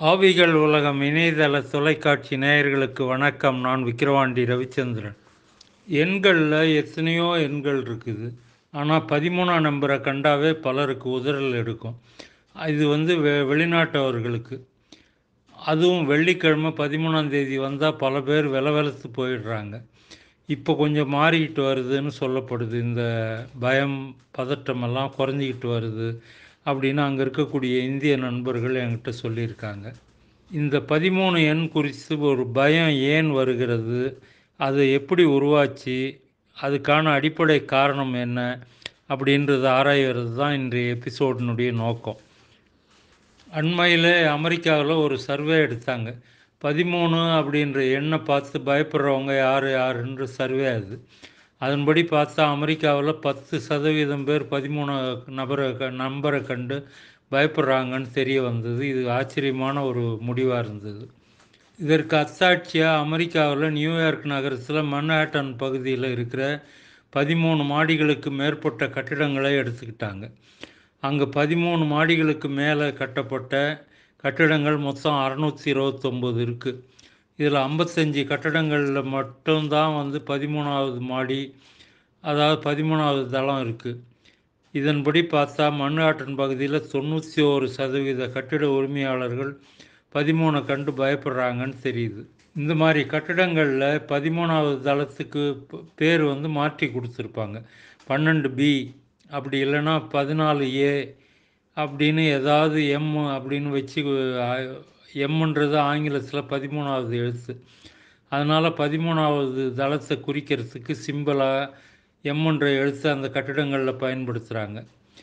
ஆவிகள் உலகம் இணையதள தொலைக்காட்சி நேயர்களுக்கு வணக்கம் நான் விக்கிரவாண்டி ரவிச்சந்திரன் எண்களில் எத்தனையோ எண்கள் இருக்குது ஆனால் பதிமூணாம் நம்பரை கண்டாவே பலருக்கு உதறல் எடுக்கும் இது வந்து வெ வெளிநாட்டவர்களுக்கு அதுவும் வெள்ளிக்கிழமை பதிமூணாம் தேதி வந்தால் பல பேர் வில வெலத்து போயிடுறாங்க இப்போ கொஞ்சம் மாறிக்கிட்டு வருதுன்னு சொல்லப்படுது இந்த பயம் பதட்டமெல்லாம் குறைஞ்சிக்கிட்டு வருது அப்படின்னு அங்கே இருக்கக்கூடிய இந்திய நண்பர்கள் என்கிட்ட சொல்லியிருக்காங்க இந்த பதிமூணு எண் குறித்து ஒரு பயம் ஏன் வருகிறது அது எப்படி உருவாச்சு அதுக்கான அடிப்படை காரணம் என்ன அப்படின்றத ஆராய்கிறது தான் இன்றைய எபிசோடினுடைய நோக்கம் அண்மையில் அமெரிக்காவில் ஒரு சர்வே எடுத்தாங்க பதிமூணு அப்படின்ற எண்ணை பார்த்து பயப்படுறவங்க யார் யாருன்ற சர்வே அது அதன்படி பார்த்தா அமெரிக்காவில் பத்து சதவீதம் பேர் பதிமூணு நபரை க நம்பரை கண்டு பயப்படுறாங்கன்னு தெரிய வந்தது இது ஆச்சரியமான ஒரு முடிவாக இருந்தது இதற்கு அத்தாட்சியாக அமெரிக்காவில் நியூயார்க் நகரத்தில் மன்ஹாட்டன் பகுதியில் இருக்கிற பதிமூணு மாடிகளுக்கு மேற்பட்ட கட்டிடங்களை எடுத்துக்கிட்டாங்க அங்கே பதிமூணு மாடிகளுக்கு மேலே கட்டப்பட்ட கட்டிடங்கள் மொத்தம் அறநூற்றி இருபத்தொம்போது இருக்குது இதில் ஐம்பத்தஞ்சு கட்டடங்களில் மட்டும்தான் வந்து பதிமூணாவது மாடி அதாவது பதிமூணாவது தளம் இருக்குது இதன்படி பார்த்தா மண்ணாட்டன் பகுதியில் தொண்ணூற்றி ஒரு சதவீத கட்டிட உரிமையாளர்கள் பதிமூணை கண்டு பயப்படுறாங்கன்னு தெரியுது இந்த மாதிரி கட்டிடங்களில் பதிமூணாவது தளத்துக்கு பேர் வந்து மாற்றி கொடுத்துருப்பாங்க பன்னெண்டு பி அப்படி இல்லைன்னா பதினாலு ஏ அப்படின்னு ஏதாவது எம் அப்படின்னு வச்சு எம்ன்றது ஆங்கிலத்தில் பதிமூணாவது எழுத்து அதனால் பதிமூணாவது தளத்தை குறிக்கிறதுக்கு சிம்பிளாக எம்ன்ற எழுத்து அந்த கட்டிடங்களில் பயன்படுத்துகிறாங்க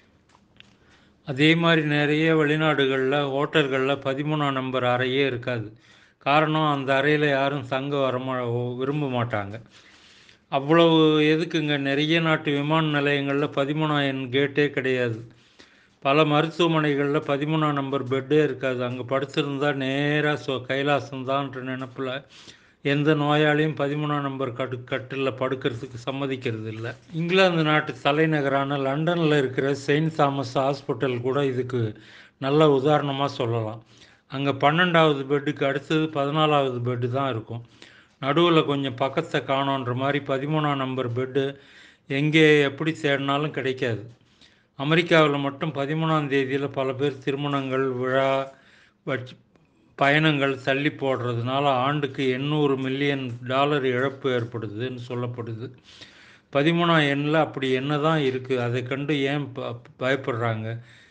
அதே மாதிரி நிறைய வெளிநாடுகளில் ஹோட்டல்களில் பதிமூணாம் நம்பர் அறையே இருக்காது காரணம் அந்த அறையில் யாரும் தங்க வரமா விரும்ப மாட்டாங்க அவ்வளவு எதுக்குங்க நிறைய நாட்டு விமான நிலையங்களில் பதிமூணாம் எண் கேட்டே கிடையாது பல மருத்துவமனைகளில் பதிமூணாம் நம்பர் பெட்டே இருக்காது அங்கே படுத்திருந்தால் நேராக சொ கைலாசம்தான்ற நினப்பில் எந்த நோயாளியும் பதிமூணாம் நம்பர் கட்டு கட்டில் படுக்கிறதுக்கு சம்மதிக்கிறது இல்லை இங்கிலாந்து நாட்டு தலைநகரான லண்டனில் இருக்கிற செயின்ட் தாமஸ் ஹாஸ்பிட்டல் கூட இதுக்கு நல்ல உதாரணமாக சொல்லலாம் அங்கே பன்னெண்டாவது பெட்டுக்கு அடுத்தது பதினாலாவது பெட்டு தான் இருக்கும் நடுவில் கொஞ்சம் பக்கத்தை காணோன்ற மாதிரி பதிமூணாம் நம்பர் பெட்டு எங்கே எப்படி தேடினாலும் கிடைக்காது அமெரிக்காவில் மட்டும் பதிமூணாம் தேதியில் பல பேர் திருமணங்கள் விழா வச்சு பயணங்கள் தள்ளி போடுறதுனால ஆண்டுக்கு எண்ணூறு மில்லியன் டாலர் இழப்பு ஏற்படுதுன்னு சொல்லப்படுது பதிமூணாம் எண்ணில் அப்படி என்ன தான் இருக்குது அதை கண்டு ஏன் ப பயப்படுறாங்க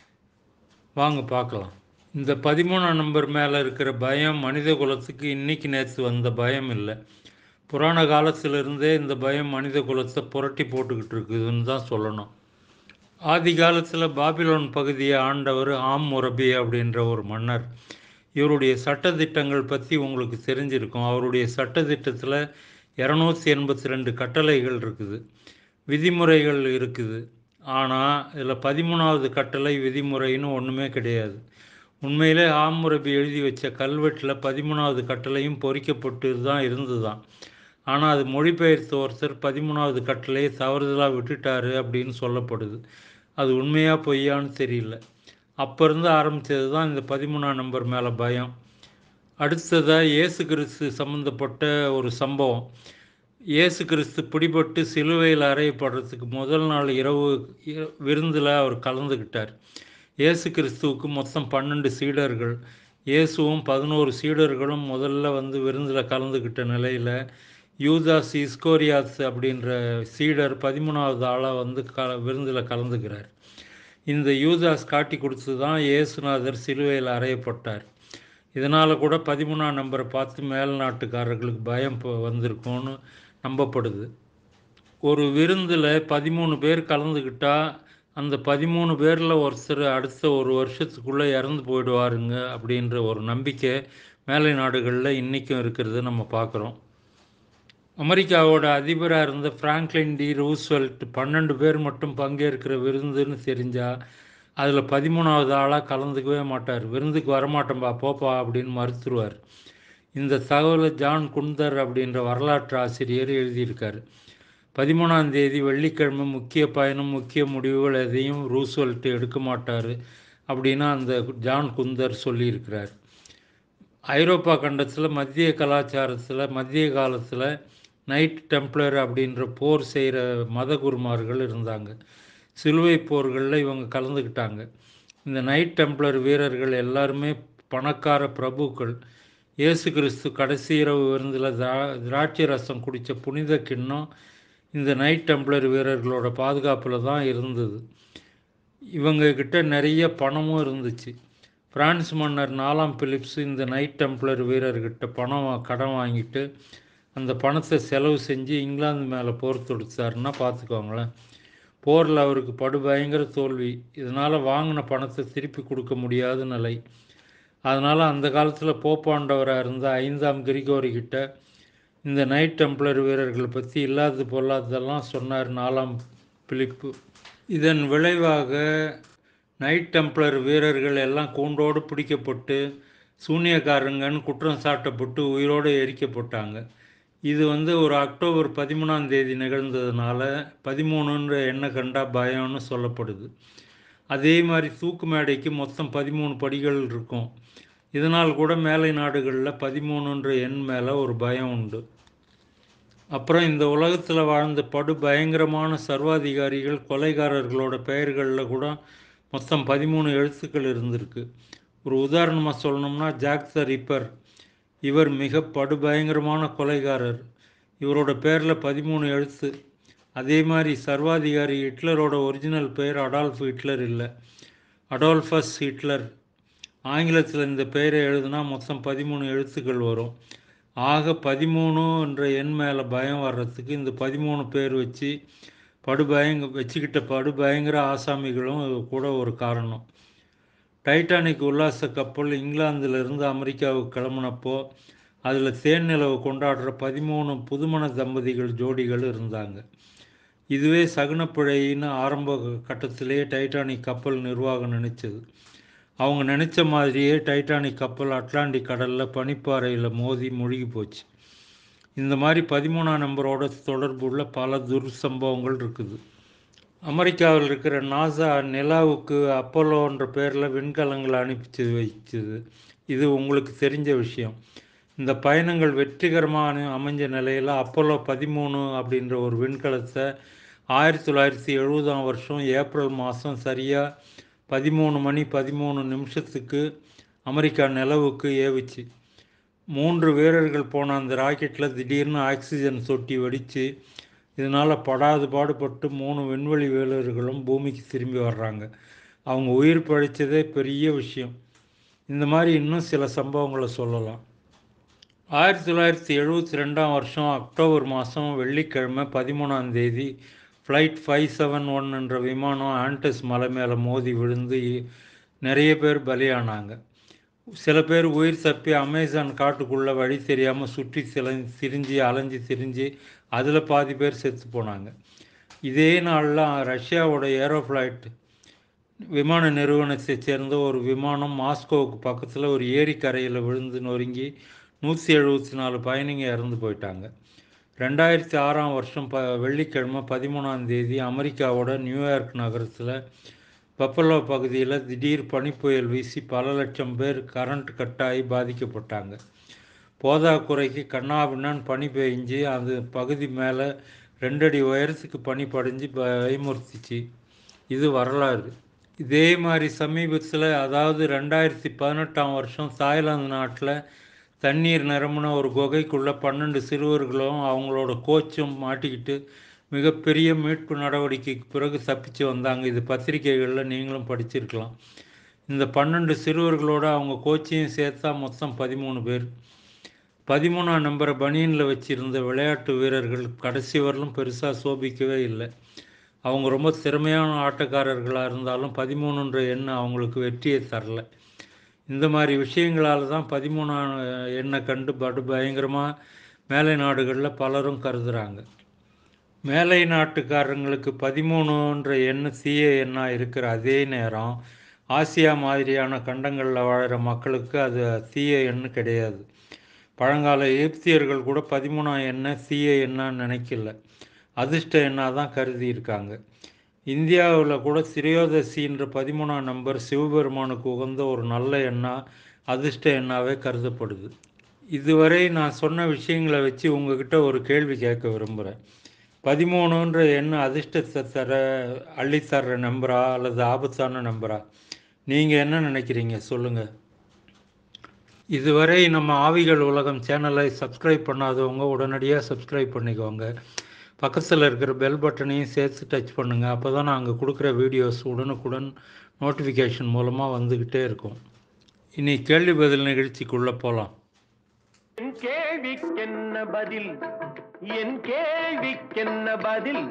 வாங்க பார்க்கலாம் இந்த பதிமூணாம் நம்பர் மேலே இருக்கிற பயம் மனித குலத்துக்கு இன்னைக்கு நேற்று வந்த பயம் இல்லை புராண காலத்திலிருந்தே இந்த பயம் மனித குலத்தை புரட்டி போட்டுக்கிட்டு இருக்குதுன்னு தான் சொல்லணும் ஆதி காலத்தில் பாபிலோன் பகுதியை ஆண்டவர் ஆம் முரபி அப்படின்ற ஒரு மன்னர் இவருடைய சட்டத்திட்டங்கள் பற்றி உங்களுக்கு தெரிஞ்சிருக்கும் அவருடைய சட்டத்திட்டத்தில் இரநூத்தி எண்பத்தி ரெண்டு கட்டளைகள் இருக்குது விதிமுறைகள் இருக்குது ஆனால் இதில் பதிமூணாவது கட்டளை விதிமுறைன்னு ஒன்றுமே கிடையாது உண்மையிலே ஆமுரபி எழுதி வச்ச கல்வெட்டில் பதிமூணாவது கட்டளையும் பொறிக்கப்பட்டு தான் இருந்து தான் ஆனால் அது மொழிபெயர்த்த ஒருத்தர் பதிமூணாவது கட்டளையை தவறுதலாக விட்டுட்டாரு அப்படின்னு சொல்லப்படுது அது உண்மையாக பொய்யான்னு தெரியல அப்போ இருந்து ஆரம்பித்தது தான் இந்த பதிமூணாம் நம்பர் மேலே பயம் அடுத்ததாக இயேசு கிறிஸ்து சம்மந்தப்பட்ட ஒரு சம்பவம் இயேசு கிறிஸ்து பிடிபட்டு சிலுவையில் அறையப்படுறதுக்கு முதல் நாள் இரவு விருந்தில் அவர் கலந்துக்கிட்டார் இயேசு கிறிஸ்துவுக்கு மொத்தம் பன்னெண்டு சீடர்கள் இயேசுவும் பதினோரு சீடர்களும் முதல்ல வந்து விருந்தில் கலந்துக்கிட்ட நிலையில் யூதாஸ் இஸ்கோரியாஸ் அப்படின்ற சீடர் பதிமூணாவது ஆளாக வந்து க விருந்தில் கலந்துக்கிறார் இந்த யூதாஸ் காட்டி கொடுத்து தான் இயேசுநாதர் சிலுவையில் அறையப்பட்டார் இதனால் கூட பதிமூணாம் நம்பரை பார்த்து மேல் நாட்டுக்காரர்களுக்கு பயம் வந்திருக்கும்னு நம்பப்படுது ஒரு விருந்தில் பதிமூணு பேர் கலந்துக்கிட்டால் அந்த பதிமூணு பேரில் ஒருத்தர் அடுத்த ஒரு வருஷத்துக்குள்ளே இறந்து போயிடுவாருங்க அப்படின்ற ஒரு நம்பிக்கை மேலை நாடுகளில் இன்றைக்கும் இருக்கிறது நம்ம பார்க்குறோம் அமெரிக்காவோட அதிபராக இருந்த ஃப்ராங்க்லின் டி ரூஸ்வெல்ட் பன்னெண்டு பேர் மட்டும் பங்கேற்கிற விருந்துன்னு தெரிஞ்சால் அதில் பதிமூணாவது ஆளாக கலந்துக்கவே மாட்டார் விருந்துக்கு வரமாட்டோம்பா போப்பா அப்படின்னு மறுத்துருவார் இந்த தகவலை ஜான் குந்தர் அப்படின்ற வரலாற்று ஆசிரியர் எழுதியிருக்கார் பதிமூணாம் தேதி வெள்ளிக்கிழமை முக்கிய பயணம் முக்கிய முடிவுகள் எதையும் ரூஸ்வெல்ட் எடுக்க மாட்டார் அப்படின்னா அந்த ஜான் குந்தர் சொல்லியிருக்கிறார் ஐரோப்பா கண்டத்தில் மத்திய கலாச்சாரத்தில் மத்திய காலத்தில் நைட் டெம்ப்ளர் அப்படின்ற போர் செய்கிற மத குருமார்கள் இருந்தாங்க சிலுவை போர்களில் இவங்க கலந்துக்கிட்டாங்க இந்த நைட் டெம்ப்ளர் வீரர்கள் எல்லாருமே பணக்கார பிரபுக்கள் இயேசு கிறிஸ்து கடைசி இரவு விருந்தில் திரா திராட்சை ரசம் குடித்த புனித கிண்ணம் இந்த நைட் டெம்ப்ளர் வீரர்களோட பாதுகாப்பில் தான் இருந்தது இவங்க கிட்ட நிறைய பணமும் இருந்துச்சு பிரான்ஸ் மன்னர் நாலாம் பிலிப்ஸ் இந்த நைட் டெம்ப்ளர் வீரர்கிட்ட பணம் வா- கடன் வாங்கிட்டு அந்த பணத்தை செலவு செஞ்சு இங்கிலாந்து மேலே போர் தொடுத்தாருன்னா பார்த்துக்கோங்களேன் போரில் அவருக்கு படுபயங்கர தோல்வி இதனால் வாங்கின பணத்தை திருப்பி கொடுக்க முடியாத நிலை அதனால் அந்த காலத்தில் போப்பாண்டவராக இருந்த ஐந்தாம் கிரிகோரி கிட்ட இந்த நைட் டெம்ப்ளர் வீரர்களை பற்றி இல்லாதது பொல்லாததெல்லாம் சொன்னார் நாலாம் பிலிப்பு இதன் விளைவாக நைட் டெம்ப்ளர் வீரர்கள் எல்லாம் கூண்டோடு பிடிக்கப்பட்டு சூனியக்காரங்கன்னு குற்றம் சாட்டப்பட்டு உயிரோடு எரிக்கப்பட்டாங்க இது வந்து ஒரு அக்டோபர் பதிமூணாம் தேதி நிகழ்ந்ததுனால பதிமூணுன்ற எண்ணெய் கண்டா பயம்னு சொல்லப்படுது அதே மாதிரி தூக்கு மேடைக்கு மொத்தம் பதிமூணு படிகள் இருக்கும் இதனால் கூட மேலை நாடுகளில் பதிமூணுன்ற எண் மேலே ஒரு பயம் உண்டு அப்புறம் இந்த உலகத்தில் வாழ்ந்த படு பயங்கரமான சர்வாதிகாரிகள் கொலைகாரர்களோட பெயர்களில் கூட மொத்தம் பதிமூணு எழுத்துக்கள் இருந்திருக்கு ஒரு உதாரணமாக சொல்லணும்னா ஜாக் த ரிப்பர் இவர் மிக படுபயங்கரமான கொலைகாரர் இவரோட பேரில் பதிமூணு எழுத்து அதே மாதிரி சர்வாதிகாரி ஹிட்லரோட ஒரிஜினல் பெயர் அடால்ஃப் ஹிட்லர் இல்லை அடால்ஃபஸ் ஹிட்லர் ஆங்கிலத்தில் இந்த பெயரை எழுதுனா மொத்தம் பதிமூணு எழுத்துக்கள் வரும் ஆக பதிமூணு என்ற எண் மேலே பயம் வர்றதுக்கு இந்த பதிமூணு பேர் வச்சு படுபயங்க வச்சுக்கிட்ட படுபயங்கர ஆசாமிகளும் கூட ஒரு காரணம் டைட்டானிக் உல்லாச கப்பல் இங்கிலாந்திலிருந்து அமெரிக்காவுக்கு கிளம்புனப்போ அதில் தேன் நிலவு கொண்டாடுற பதிமூணு புதுமண தம்பதிகள் ஜோடிகள் இருந்தாங்க இதுவே சகுனப்பிழைன்னு ஆரம்ப கட்டத்திலேயே டைட்டானிக் கப்பல் நிர்வாகம் நினைச்சது அவங்க நினச்ச மாதிரியே டைட்டானிக் கப்பல் அட்லாண்டிக் கடலில் பனிப்பாறையில் மோதி மூழ்கி போச்சு இந்த மாதிரி பதிமூணாம் நம்பரோட தொடர்புள்ள பல துர்சம்பவங்கள் இருக்குது அமெரிக்காவில் இருக்கிற நாசா நிலாவுக்கு அப்போலோன்ற பேரில் விண்கலங்களை அனுப்பிச்சு வச்சுது இது உங்களுக்கு தெரிஞ்ச விஷயம் இந்த பயணங்கள் வெற்றிகரமாக அமைஞ்ச நிலையில் அப்போலோ பதிமூணு அப்படின்ற ஒரு விண்கலத்தை ஆயிரத்தி தொள்ளாயிரத்தி எழுபதாம் வருஷம் ஏப்ரல் மாதம் சரியாக பதிமூணு மணி பதிமூணு நிமிஷத்துக்கு அமெரிக்கா நிலவுக்கு ஏவுச்சு மூன்று வீரர்கள் போன அந்த ராக்கெட்டில் திடீர்னு ஆக்சிஜன் தொட்டி வெடித்து இதனால் படாது பாடுபட்டு மூணு விண்வெளி வீரர்களும் பூமிக்கு திரும்பி வர்றாங்க அவங்க உயிர் பழிச்சதே பெரிய விஷயம் இந்த மாதிரி இன்னும் சில சம்பவங்களை சொல்லலாம் ஆயிரத்தி தொள்ளாயிரத்தி எழுபத்தி ரெண்டாம் வருஷம் அக்டோபர் மாதம் வெள்ளிக்கிழமை பதிமூணாம் தேதி ஃப்ளைட் ஃபைவ் செவன் ஒன் என்ற விமானம் ஆண்டஸ் மலை மேலே மோதி விழுந்து நிறைய பேர் பலியானாங்க சில பேர் உயிர் தப்பி அமேசான் காட்டுக்குள்ளே வழி தெரியாமல் சுற்றி சில திரிஞ்சு அலைஞ்சு திரிஞ்சு அதில் பாதி பேர் செத்து போனாங்க இதே நாளில் ரஷ்யாவோட ஏரோஃப்ளைட் விமான நிறுவனத்தை சேர்ந்த ஒரு விமானம் மாஸ்கோவுக்கு பக்கத்தில் ஒரு ஏரிக்கரையில் விழுந்து நொறுங்கி நூற்றி எழுபத்தி நாலு பயணிங்க இறந்து போயிட்டாங்க ரெண்டாயிரத்தி ஆறாம் வருஷம் ப வெள்ளிக்கிழமை பதிமூணாம் தேதி அமெரிக்காவோட நியூயார்க் நகரத்தில் பப்பலோ பகுதியில் திடீர் பனிப்புயல் வீசி பல லட்சம் பேர் கரண்ட் கட்டாகி பாதிக்கப்பட்டாங்க போதாக்குறைக்கு கண்ணாபின்னான் பனி பெய்ஞ்சு அந்த பகுதி மேலே ரெண்டடி உயரத்துக்கு பனி படிஞ்சு பயமுறுத்திச்சு இது வரலாறு இதே மாதிரி சமீபத்தில் அதாவது ரெண்டாயிரத்தி பதினெட்டாம் வருஷம் தாய்லாந்து நாட்டில் தண்ணீர் நிரம்பின ஒரு குகைக்குள்ளே பன்னெண்டு சிறுவர்களும் அவங்களோட கோச்சும் மாட்டிக்கிட்டு மிகப்பெரிய மீட்பு நடவடிக்கைக்கு பிறகு தப்பிச்சு வந்தாங்க இது பத்திரிகைகளில் நீங்களும் படிச்சிருக்கலாம் இந்த பன்னெண்டு சிறுவர்களோட அவங்க கோச்சையும் சேர்த்தா மொத்தம் பதிமூணு பேர் பதிமூணாம் நம்பரை பனியனில் வச்சிருந்த விளையாட்டு வீரர்கள் கடைசி வரலும் பெருசாக சோபிக்கவே இல்லை அவங்க ரொம்ப திறமையான ஆட்டக்காரர்களாக இருந்தாலும் பதிமூணுன்ற எண்ணம் அவங்களுக்கு வெற்றியை தரல இந்த மாதிரி விஷயங்களால் தான் பதிமூணாம் எண்ணை கண்டு படு பயங்கரமாக மேலை நாடுகளில் பலரும் கருதுகிறாங்க மேலை நாட்டுக்காரங்களுக்கு பதிமூணுன்ற எண்ணு தீய எண்ணாக இருக்கிற அதே நேரம் ஆசியா மாதிரியான கண்டங்களில் வாழ்கிற மக்களுக்கு அது தீய எண்ணு கிடையாது பழங்கால எகிப்தியர்கள் கூட பதிமூணாம் எண்ணெய் தீய எண்ணான்னு நினைக்கல அதிர்ஷ்ட எண்ணாக தான் கருதி இருக்காங்க இந்தியாவில் கூட திரையோதசின்ற பதிமூணாம் நம்பர் சிவபெருமானுக்கு உகந்த ஒரு நல்ல எண்ணா அதிர்ஷ்ட எண்ணாவே கருதப்படுது இதுவரை நான் சொன்ன விஷயங்களை வச்சு உங்ககிட்ட ஒரு கேள்வி கேட்க விரும்புகிறேன் பதிமூணுன்ற எண் அதிர்ஷ்டத்தை தர அள்ளித்தர்ற நம்பரா அல்லது ஆபத்தான நம்பரா நீங்கள் என்ன நினைக்கிறீங்க சொல்லுங்கள் இதுவரை நம்ம ஆவிகள் உலகம் சேனலை சப்ஸ்கிரைப் பண்ணாதவங்க உடனடியாக சப்ஸ்கிரைப் பண்ணிக்கோங்க பக்கத்தில் இருக்கிற பெல் பட்டனையும் சேர்த்து டச் பண்ணுங்கள் அப்போ தான் நாங்கள் கொடுக்குற வீடியோஸ் உடனுக்குடன் நோட்டிஃபிகேஷன் மூலமாக வந்துக்கிட்டே இருக்கும் இனி கேள்வி பதில் நிகழ்ச்சிக்குள்ளே போகலாம் என் கேள்விக்கென்ன பதில் என் கேள்விக்கென்ன பதில்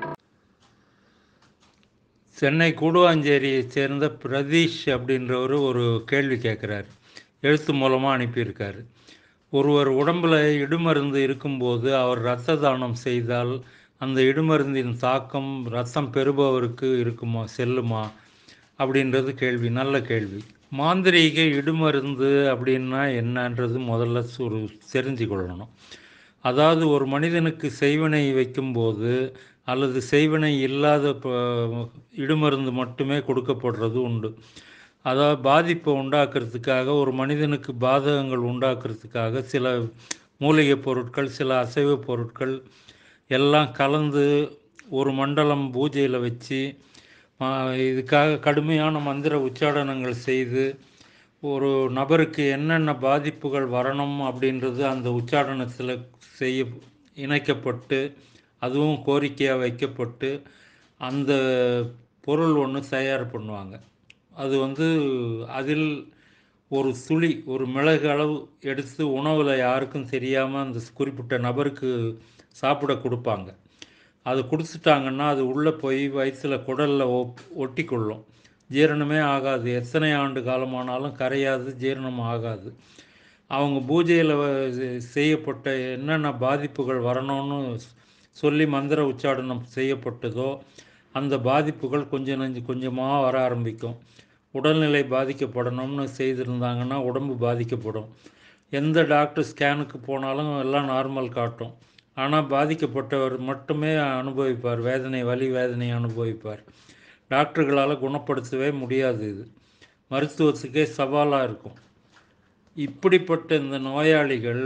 சென்னை கூடுவாஞ்சேரியை சேர்ந்த பிரதீஷ் அப்படின்றவர் ஒரு கேள்வி கேட்குறாரு எழுத்து மூலமாக அனுப்பியிருக்காரு ஒருவர் உடம்புல இடுமருந்து இருக்கும்போது அவர் இரத்த தானம் செய்தால் அந்த இடுமருந்தின் தாக்கம் ரத்தம் பெறுபவருக்கு இருக்குமா செல்லுமா அப்படின்றது கேள்வி நல்ல கேள்வி மாந்திரீக இடுமருந்து அப்படின்னா என்னன்றது முதல்ல ஒரு தெரிஞ்சு கொள்ளணும் அதாவது ஒரு மனிதனுக்கு செய்வினை வைக்கும்போது அல்லது செய்வினை இல்லாத ப- இடுமருந்து மட்டுமே கொடுக்கப்படுறது உண்டு அதாவது பாதிப்பை உண்டாக்குறதுக்காக ஒரு மனிதனுக்கு பாதகங்கள் உண்டாக்குறதுக்காக சில மூலிகை பொருட்கள் சில அசைவ பொருட்கள் எல்லாம் கலந்து ஒரு மண்டலம் பூஜையில் வச்சு ஆ, இதுக்காக கடுமையான மந்திர உச்சாடனங்கள் செய்து ஒரு நபருக்கு என்னென்ன பாதிப்புகள் வரணும் அப்படின்றது அந்த உச்சாடனத்தில் செய்ய இணைக்கப்பட்டு அதுவும் கோரிக்கையாக வைக்கப்பட்டு அந்த பொருள் ஒன்று தயார் பண்ணுவாங்க அது வந்து அதில் ஒரு துளி ஒரு மிளகு அளவு எடுத்து உணவில் யாருக்கும் தெரியாமல் அந்த குறிப்பிட்ட நபருக்கு சாப்பிட கொடுப்பாங்க அது குடிச்சிட்டாங்கன்னா அது உள்ளே போய் வயிற்றில் குடலில் ஒட்டி கொள்ளும் ஜீரணமே ஆகாது எத்தனை ஆண்டு காலமானாலும் கரையாது ஜீரணம் ஆகாது அவங்க பூஜையில் செய்யப்பட்ட என்னென்ன பாதிப்புகள் வரணும்னு சொல்லி மந்திர உச்சாடனம் செய்யப்பட்டதோ அந்த பாதிப்புகள் கொஞ்சம் நஞ்சு கொஞ்சமாக வர ஆரம்பிக்கும் உடல்நிலை பாதிக்கப்படணும்னு செய்திருந்தாங்கன்னா உடம்பு பாதிக்கப்படும் எந்த டாக்டர் ஸ்கேனுக்கு போனாலும் எல்லாம் நார்மல் காட்டும் ஆனால் பாதிக்கப்பட்டவர் மட்டுமே அனுபவிப்பார் வேதனை வலி வேதனை அனுபவிப்பார் டாக்டர்களால் குணப்படுத்தவே முடியாது இது மருத்துவத்துக்கே சவாலாக இருக்கும் இப்படிப்பட்ட இந்த நோயாளிகள்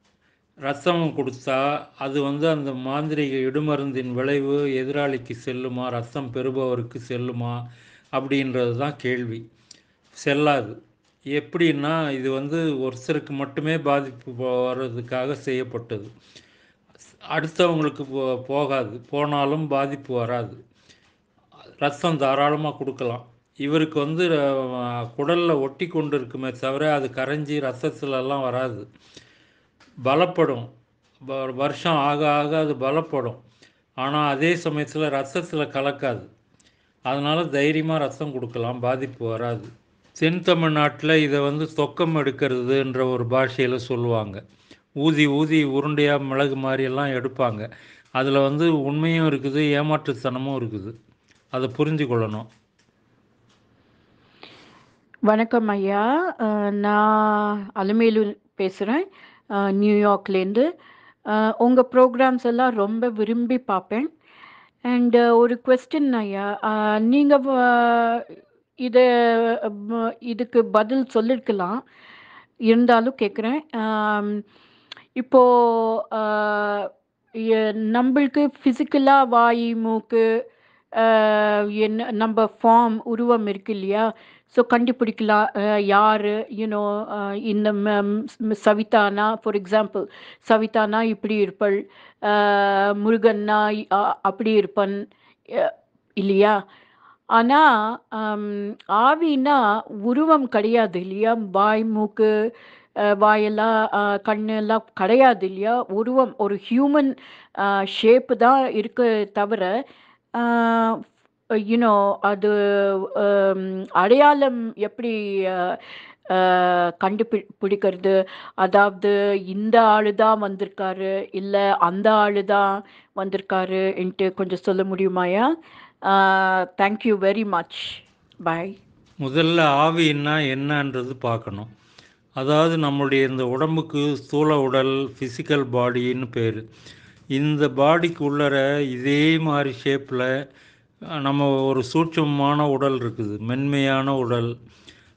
ரத்தம் கொடுத்தா அது வந்து அந்த மாந்திரீக இடுமருந்தின் விளைவு எதிராளிக்கு செல்லுமா ரத்தம் பெறுபவருக்கு செல்லுமா அப்படின்றது தான் கேள்வி செல்லாது எப்படின்னா இது வந்து ஒருத்தருக்கு மட்டுமே பாதிப்பு வர்றதுக்காக செய்யப்பட்டது அடுத்தவங்களுக்கு போ போகாது போனாலும் பாதிப்பு வராது ரத்தம் தாராளமாக கொடுக்கலாம் இவருக்கு வந்து குடலில் ஒட்டி கொண்டு இருக்குமே தவிர அது கரைஞ்சி ரத்தத்துலலாம் வராது பலப்படும் வ- வருஷம் ஆக ஆக அது பலப்படும் ஆனால் அதே சமயத்தில் ரத்தத்தில் கலக்காது அதனால் தைரியமாக ரத்தம் கொடுக்கலாம் பாதிப்பு வராது தென் தமிழ்நாட்டில் இதை வந்து தொக்கம் எடுக்கிறதுன்ற ஒரு பாஷையில் சொல்லுவாங்க ஊதி ஊதி உருண்டையாக மிளகு மாதிரி எல்லாம் எடுப்பாங்க அதில் வந்து உண்மையும் இருக்குது ஏமாற்றுத்தனமும் இருக்குது அதை புரிஞ்சு கொள்ளணும் வணக்கம் ஐயா அஹ் நான் அலமேலு பேசுகிறேன் நியூயார்க்லேருந்து உங்கள் ப்ரோக்ராம்ஸ் எல்லாம் ரொம்ப விரும்பி பார்ப்பேன் அண்ட் ஒரு கொஸ்டின் ஐயா நீங்கள் இதை ம- இதுக்கு பதில் சொல்லிருக்கலாம் இருந்தாலும் கேட்குறேன் இப்போ ஆஹ், எ- நம்மளுக்கு ஃபிசிக்கலாக வாய் மூக்கு ஆஹ், என்ன நம்ம ஃபார்ம் உருவம் இருக்கு இல்லையா ஸோ கண்டுபிடிக்கலாம் அஹ், யாரு யூனோ இந்த ம- ம், சவிதானா ஃபார் எக்ஸாம்பிள் சவிதானா இப்படி இருப்பள் அஹ், முருகன்னா இ- அ- அப்படி இருப்பன் அஹ், இல்லையா ஆனா ஆம், ஆவினா உருவம் கிடையாது இல்லையா வாய் மூக்கு அஹ், வாயெல்லாம் அஹ், கண்ணு எல்லாம் கிடையாது இல்லையா உருவம் ஒரு ஹியூமன் ஷேப்பு தான் இருக்கு தவிர யூனோ அது ஆம், அடையாளம் எப்படி அஹ், அஹ், கண்டுபி பிடிக்கிறது அதாவது இந்த ஆளு தான் வந்திருக்காரு இல்லை அந்த ஆளு தான் வந்திருக்காரு கொஞ்சம் சொல்ல முடியுமாயா தேங்க்யூ வெரி மச் பாய் முதல்ல ஆவின்னா என்னன்றது பார்க்கணும் அதாவது நம்மளுடைய இந்த உடம்புக்கு ஸ்தூல உடல் ஃபிசிக்கல் பாடின்னு பேர் இந்த பாடிக்கு உள்ளர இதே மாதிரி ஷேப்பில் நம்ம ஒரு சூட்சமமான உடல் இருக்குது மென்மையான உடல்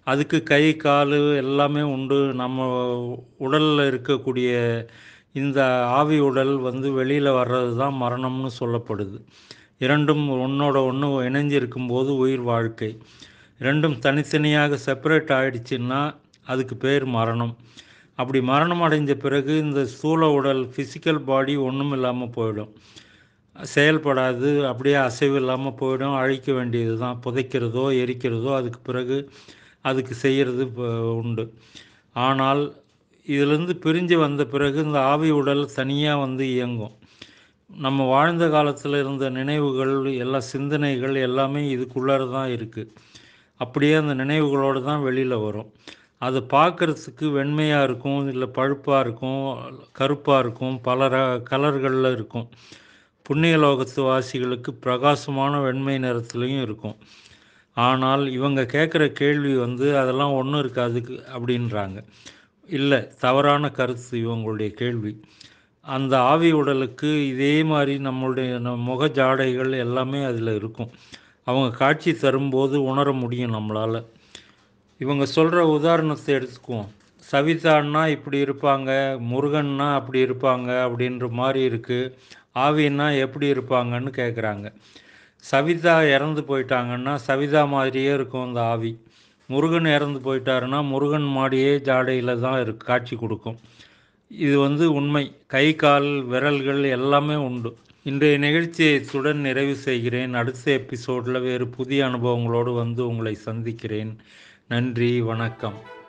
அதுக்கு கை கால் எல்லாமே உண்டு நம்ம உடலில் இருக்கக்கூடிய இந்த ஆவி உடல் வந்து வெளியில் வர்றது தான் மரணம்னு சொல்லப்படுது இரண்டும் ஒன்றோட ஒன்று இணைஞ்சிருக்கும்போது உயிர் வாழ்க்கை ரெண்டும் தனித்தனியாக செப்பரேட் ஆயிடுச்சுன்னா அதுக்கு பேர் மரணம் அப்படி மரணம் அடைஞ்ச பிறகு இந்த ஸ்தூல உடல் ஃபிசிக்கல் பாடி ஒன்றும் இல்லாமல் போயிடும் செயல்படாது அப்படியே அசைவு இல்லாமல் போயிடும் அழிக்க வேண்டியது தான் புதைக்கிறதோ எரிக்கிறதோ அதுக்கு பிறகு அதுக்கு செய்கிறது உண்டு ஆனால் இதிலிருந்து பிரிஞ்சு வந்த பிறகு இந்த ஆவி உடல் தனியாக வந்து இயங்கும் நம்ம வாழ்ந்த காலத்தில் இருந்த நினைவுகள் எல்லா சிந்தனைகள் எல்லாமே இதுக்குள்ளார தான் இருக்குது அப்படியே அந்த நினைவுகளோடு தான் வெளியில் வரும் அது பார்க்குறதுக்கு வெண்மையாக இருக்கும் இல்லை பழுப்பாக இருக்கும் கருப்பாக இருக்கும் பல ர கலர்களில் இருக்கும் புண்ணிய லோகத்து வாசிகளுக்கு பிரகாசமான வெண்மை நிறத்துலையும் இருக்கும் ஆனால் இவங்க கேட்குற கேள்வி வந்து அதெல்லாம் ஒன்றும் இருக்காதுக்கு அப்படின்றாங்க இல்லை தவறான கருத்து இவங்களுடைய கேள்வி அந்த ஆவி உடலுக்கு இதே மாதிரி நம்மளுடைய முக ஜாடைகள் எல்லாமே அதில் இருக்கும் அவங்க காட்சி தரும்போது உணர முடியும் நம்மளால் இவங்க சொல்கிற உதாரணத்தை எடுத்துக்குவோம் சவிதான்னா இப்படி இருப்பாங்க முருகன்னா அப்படி இருப்பாங்க அப்படின்ற மாதிரி இருக்குது ஆவின்னா எப்படி இருப்பாங்கன்னு கேட்குறாங்க சவிதா இறந்து போயிட்டாங்கன்னா சவிதா மாதிரியே இருக்கும் அந்த ஆவி முருகன் இறந்து போயிட்டாருன்னா முருகன் மாடியே ஜாடையில் தான் இருக்கு காட்சி கொடுக்கும் இது வந்து உண்மை கை கால் விரல்கள் எல்லாமே உண்டு இன்றைய நிகழ்ச்சியை இத்துடன் நிறைவு செய்கிறேன் அடுத்த எபிசோடில் வேறு புதிய அனுபவங்களோடு வந்து உங்களை சந்திக்கிறேன் நன்றி வணக்கம்